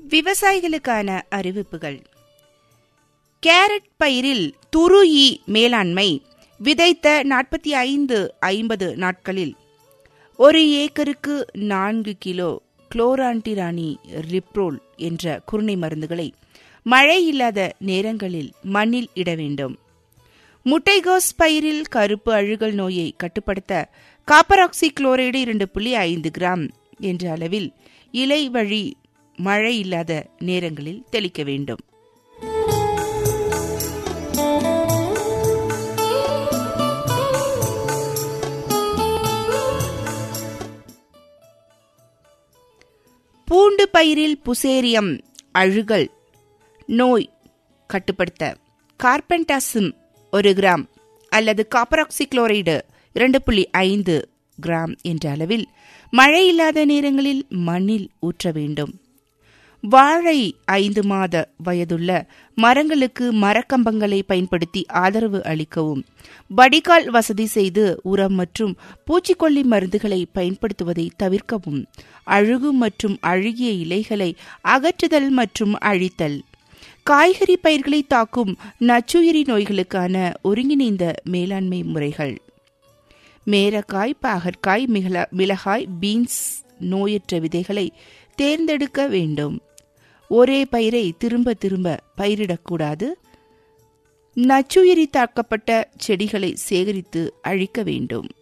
விவசாயிகளுக்கான அறிவிப்புகள் கேரட் பயிரில் துருயி மேலாண்மை விதைத்த நாற்பத்தி ஐந்து ஐம்பது நாட்களில் ஒரு ஏக்கருக்கு நான்கு கிலோ குளோரான்டிரானி ரிப்ரோல் என்ற குருணை மருந்துகளை மழை இல்லாத நேரங்களில் மண்ணில் இட வேண்டும் முட்டைகோஸ் பயிரில் கருப்பு அழுகல் நோயை கட்டுப்படுத்த காப்பராக்சி குளோரைடு இரண்டு புள்ளி ஐந்து கிராம் என்ற அளவில் இலை வழி மழை இல்லாத நேரங்களில் தெளிக்க வேண்டும் பூண்டு பயிரில் புசேரியம் அழுகல் நோய் கட்டுப்படுத்த கார்பென்டாசிம் ஒரு கிராம் அல்லது காப்பராக்சி குளோரைடு இரண்டு புள்ளி ஐந்து கிராம் என்ற அளவில் மழை இல்லாத நேரங்களில் மண்ணில் ஊற்ற வேண்டும் வாழை ஐந்து மாத வயதுள்ள மரங்களுக்கு மரக்கம்பங்களை பயன்படுத்தி ஆதரவு அளிக்கவும் வடிகால் வசதி செய்து உரம் மற்றும் பூச்சிக்கொல்லி மருந்துகளை பயன்படுத்துவதை தவிர்க்கவும் அழுகு மற்றும் அழுகிய இலைகளை அகற்றுதல் மற்றும் அழித்தல் காய்கறி பயிர்களை தாக்கும் நச்சுயிரி நோய்களுக்கான ஒருங்கிணைந்த மேலாண்மை முறைகள் மேரக்காய் பாகற்காய் மிளகாய் பீன்ஸ் நோயற்ற விதைகளை தேர்ந்தெடுக்க வேண்டும் ஒரே பயிரை திரும்ப திரும்ப பயிரிடக்கூடாது நச்சுயிரி தாக்கப்பட்ட செடிகளை சேகரித்து அழிக்க வேண்டும்